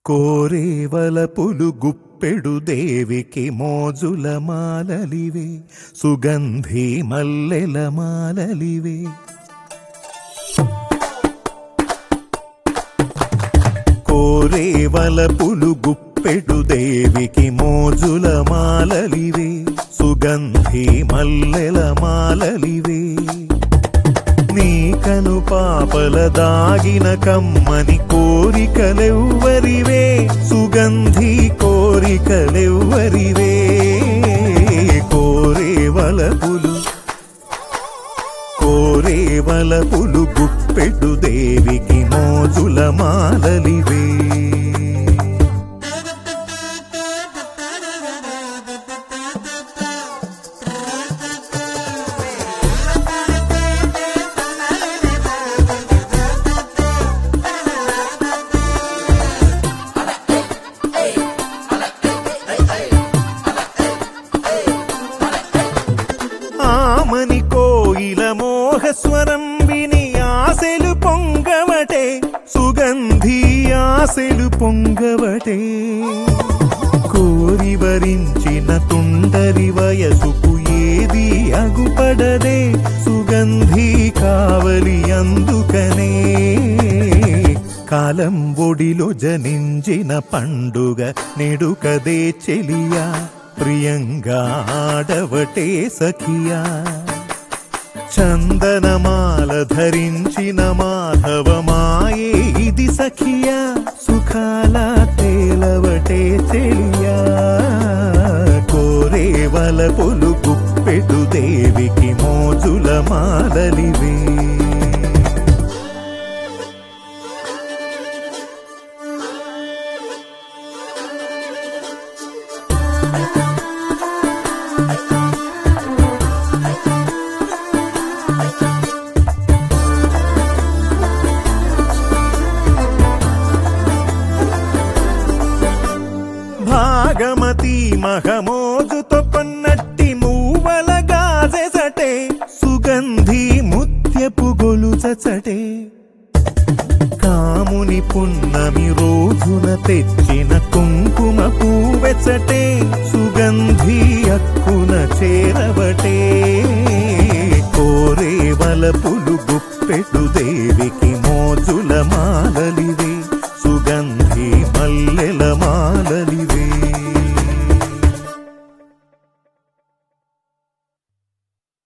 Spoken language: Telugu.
కోరేవలపులు గుప్పెడు దేవికి మోజుల మాలలివే సుగంధి మల్లెల మాలలివే కోరేవలపులు గుప్పెడు దేవికి మోజుల మాలలివే సుగంధి మల్లెల మాలలివే నీ కను పాపల దాగిన కమ్మని కోరికలెవ్వరివే సుగంధి కోరికలెవ్వరివే కోరేవలపులు కోరేవలపులు గుప్పెడు దేవికి మోజుల మాలలివే ఆమని కోయిల మోహస్వరం విని ఆశలు పొంగవటే సుగంధి ఆశలు పొంగవటే కోరి వరించిన తుండరి వయసుకు ఏది అగుపడదే సుగంధి కావలి అందుకనే కాలం ఒడిలో జనించిన పండుగ నెడుకదే చెలియా ప్రియంగా ఆడవటే సఖియా చందనమాల ధరించిన మాధవమాయే ఇది సఖియా సుఖాల తేలవటే చెలియా కోరేవల పొలు గుప్పెడు దేవికి మోజుల మాలలివే భాగమతి మహమోజుతో కొన్నట్టి మూవల గాజెసటే సుగంధి ముత్యపు గొలుచచటే కాముని పున్నమి రోజున తెచ్చిన కుంకుమ పూవెచ్చటే సుగంధి అక్కున చేరవటే కోరేవల పులు గుప్పెడు దేవికి మోజుల మాల